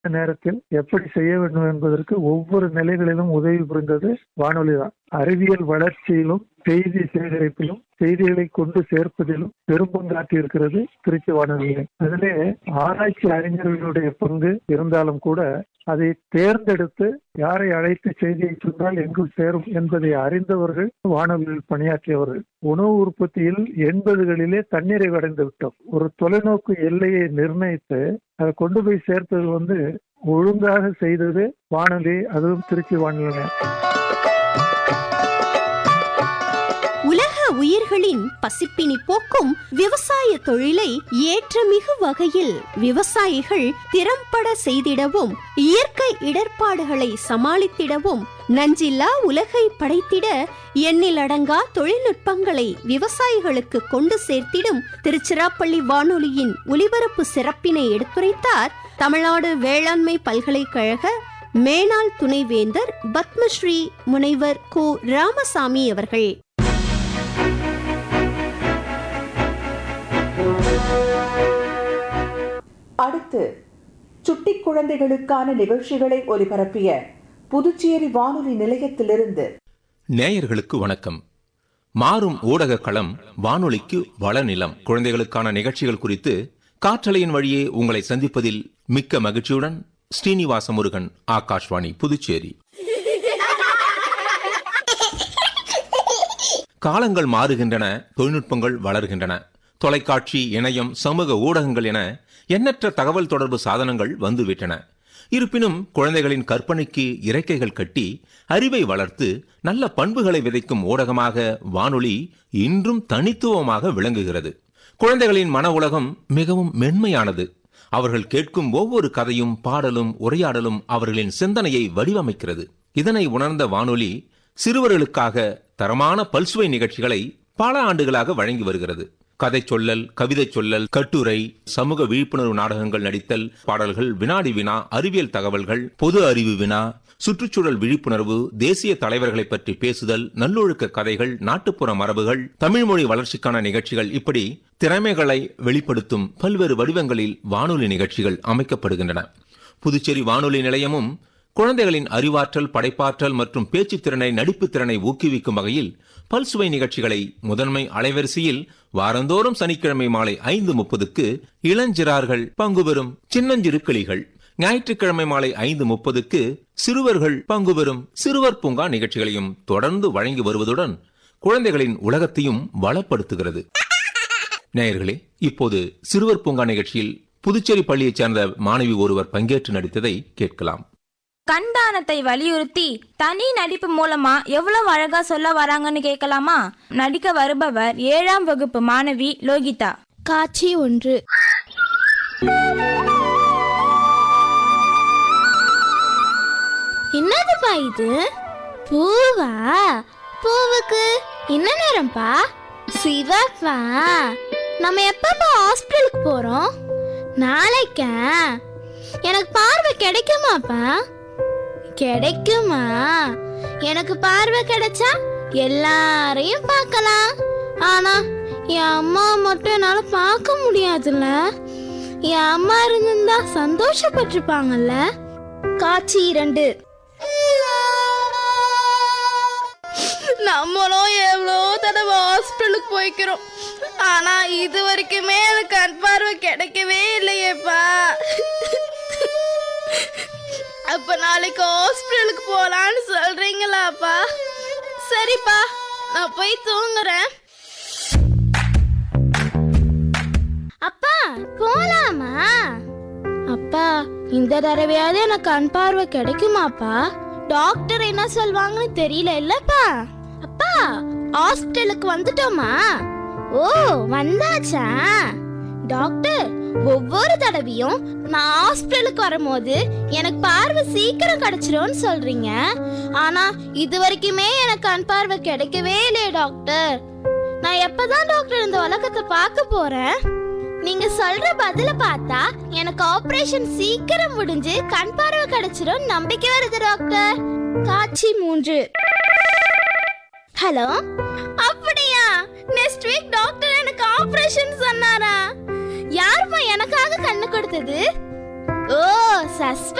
நேரத்தில் எப்படி செய்ய வேண்டும் என்பதற்கு ஒவ்வொரு நிலைகளிலும் உதவி புரிந்தது வானொலி தான் அறிவியல் வளர்ச்சியிலும் செய்தி சேகரிப்பிலும் செய்திகளை கொண்டு சேர்ப்பதிலும் பெரும் பங்காற்றி இருக்கிறது திருச்சி வானொலி நிலையம் அதிலே ஆராய்ச்சி அறிஞர்களுடைய பங்கு இருந்தாலும் கூட அதை தேர்ந்தெடுத்து யாரை அழைத்து செய்தியை சொன்னால் எங்கு சேரும் என்பதை அறிந்தவர்கள் வானொலியில் பணியாற்றியவர்கள் உணவு உற்பத்தியில் எண்பதுகளிலே தண்ணீரை அடைந்து விட்டோம் ஒரு தொலைநோக்கு எல்லையை நிர்ணயித்து அதை கொண்டு போய் சேர்த்தது வந்து ஒழுங்காக செய்தது வானொலி அதுவும் திருச்சி வானொலி நிலையம் உலக உயிர்களின் பசிப்பினி போக்கும் விவசாய தொழிலை ஏற்றமிகு வகையில் விவசாயிகள் திறம்பட செய்திடவும் இயற்கை இடர்பாடுகளை சமாளித்திடவும் நஞ்சில்லா உலகை படைத்திட எண்ணிலடங்கா தொழில்நுட்பங்களை விவசாயிகளுக்கு கொண்டு சேர்த்திடும் திருச்சிராப்பள்ளி வானொலியின் ஒலிபரப்பு சிறப்பினை எடுத்துரைத்தார் தமிழ்நாடு வேளாண்மை பல்கலைக்கழக மேனாள் துணைவேந்தர் பத்மஸ்ரீ முனைவர் கு ராமசாமி அவர்கள் அடுத்து சுட்டி குழந்தைகளுக்கான நிகழ்ச்சிகளை ஒலிபரப்பிய புதுச்சேரி வானொலி நிலையத்திலிருந்து நேயர்களுக்கு வணக்கம் மாறும் ஊடக களம் வானொலிக்கு வளநிலம் குழந்தைகளுக்கான நிகழ்ச்சிகள் குறித்து காற்றலையின் வழியே உங்களை சந்திப்பதில் மிக்க மகிழ்ச்சியுடன் ஸ்ரீனிவாச முருகன் ஆகாஷ்வாணி புதுச்சேரி காலங்கள் மாறுகின்றன தொழில்நுட்பங்கள் வளர்கின்றன தொலைக்காட்சி இணையம் சமூக ஊடகங்கள் என எண்ணற்ற தகவல் தொடர்பு சாதனங்கள் வந்துவிட்டன இருப்பினும் குழந்தைகளின் கற்பனைக்கு இறக்கைகள் கட்டி அறிவை வளர்த்து நல்ல பண்புகளை விதைக்கும் ஊடகமாக வானொலி இன்றும் தனித்துவமாக விளங்குகிறது குழந்தைகளின் மன உலகம் மிகவும் மென்மையானது அவர்கள் கேட்கும் ஒவ்வொரு கதையும் பாடலும் உரையாடலும் அவர்களின் சிந்தனையை வடிவமைக்கிறது இதனை உணர்ந்த வானொலி சிறுவர்களுக்காக தரமான பல்சுவை நிகழ்ச்சிகளை பல ஆண்டுகளாக வழங்கி வருகிறது கதை சொல்லல் கவிதை சொல்லல் கட்டுரை சமூக விழிப்புணர்வு நாடகங்கள் நடித்தல் பாடல்கள் வினாடி வினா அறிவியல் தகவல்கள் பொது அறிவு வினா சுற்றுச்சூழல் விழிப்புணர்வு தேசிய தலைவர்களை பற்றி பேசுதல் நல்லொழுக்க கதைகள் நாட்டுப்புற மரபுகள் தமிழ் மொழி வளர்ச்சிக்கான நிகழ்ச்சிகள் இப்படி திறமைகளை வெளிப்படுத்தும் பல்வேறு வடிவங்களில் வானொலி நிகழ்ச்சிகள் அமைக்கப்படுகின்றன புதுச்சேரி வானொலி நிலையமும் குழந்தைகளின் அறிவாற்றல் படைப்பாற்றல் மற்றும் பேச்சு திறனை நடிப்பு திறனை ஊக்குவிக்கும் வகையில் பல்சுவை நிகழ்ச்சிகளை முதன்மை அலைவரிசையில் வாரந்தோறும் சனிக்கிழமை மாலை ஐந்து முப்பதுக்கு இளஞ்சிறார்கள் பங்கு பெறும் சின்னஞ்சிறு கிளிகள் ஞாயிற்றுக்கிழமை மாலை ஐந்து முப்பதுக்கு சிறுவர்கள் பங்கு பெறும் சிறுவர் பூங்கா நிகழ்ச்சிகளையும் தொடர்ந்து வழங்கி வருவதுடன் குழந்தைகளின் உலகத்தையும் வளப்படுத்துகிறது நேயர்களே இப்போது சிறுவர் பூங்கா நிகழ்ச்சியில் புதுச்சேரி பள்ளியைச் சேர்ந்த மாணவி ஒருவர் பங்கேற்று நடித்ததை கேட்கலாம் கண்தானத்தை வலியுறுத்தி தனி நடிப்பு மூலமா எவ்வளவு அழகா சொல்ல வராங்கன்னு கேட்கலாமா நடிக்க வருபவர் ஏழாம் வகுப்பு மாணவி லோகிதா காட்சி ஒன்று என்னதுப்பா இது பூவா பூவுக்கு என்ன நேரம்ப்பா சிவப்பா நம்ம எப்பப்பா ஹாஸ்பிட்டலுக்கு போறோம் நாளைக்கா எனக்கு பார்வை கிடைக்குமாப்பா கிடைக்குமா எனக்கு பார்வை கிடைச்சா எல்லாரையும் பார்க்கலாம் ஆனா என் அம்மா மட்டும் என்னால பார்க்க முடியாதுல்ல என் அம்மா இருந்திருந்தா சந்தோஷப்பட்டிருப்பாங்கல்ல காட்சி இரண்டு நம்மளும் எவ்வளோ தடவை ஹாஸ்பிட்டலுக்கு போய்க்கிறோம் ஆனா இது வரைக்குமே எனக்கு கண் பார்வை கிடைக்கவே இல்லையேப்பா அப்ப நாளைக்கு ஹாஸ்பிட்டலுக்கு போலான்னு சொல்றீங்களாப்பா சரிப்பா நான் போய் தூங்குறேன் அப்பா போலாமா அப்பா இந்த தடவையாவது எனக்கு கண் பார்வை கிடைக்குமாப்பா டாக்டர் என்ன சொல்வாங்கன்னு தெரியல இல்லப்பா அப்பா ஹாஸ்பிட்டலுக்கு வந்துட்டோமா ஓ வந்தாச்சா டாக்டர் ஒவ்வொரு தடவையும் நான் ஹாஸ்பிட்டலுக்கு வரும்போது எனக்கு பார்வை சீக்கிரம் கிடைச்சிரும்னு சொல்றீங்க ஆனா இது வரைக்குமே எனக்கு கண் பார்வை கிடைக்கவே இல்லையே டாக்டர் நான் எப்பதான் டாக்டர் இந்த உலகத்தை பார்க்க போறேன் நீங்க சொல்ற பதில பார்த்தா எனக்கு ஆபரேஷன் சீக்கிரம் முடிஞ்சு கண் பார்வை கிடைச்சிரும் நம்பிக்கை வருது டாக்டர் காட்சி மூன்று ஹலோ அப்படியா நெக்ஸ்ட் வீக் டாக்டர் எனக்கு ஆபரேஷன் சொன்னாரா யாரும்மா எனக்காக கண்ணு கொடுத்தது ஓ சஸ்பென்ஸ்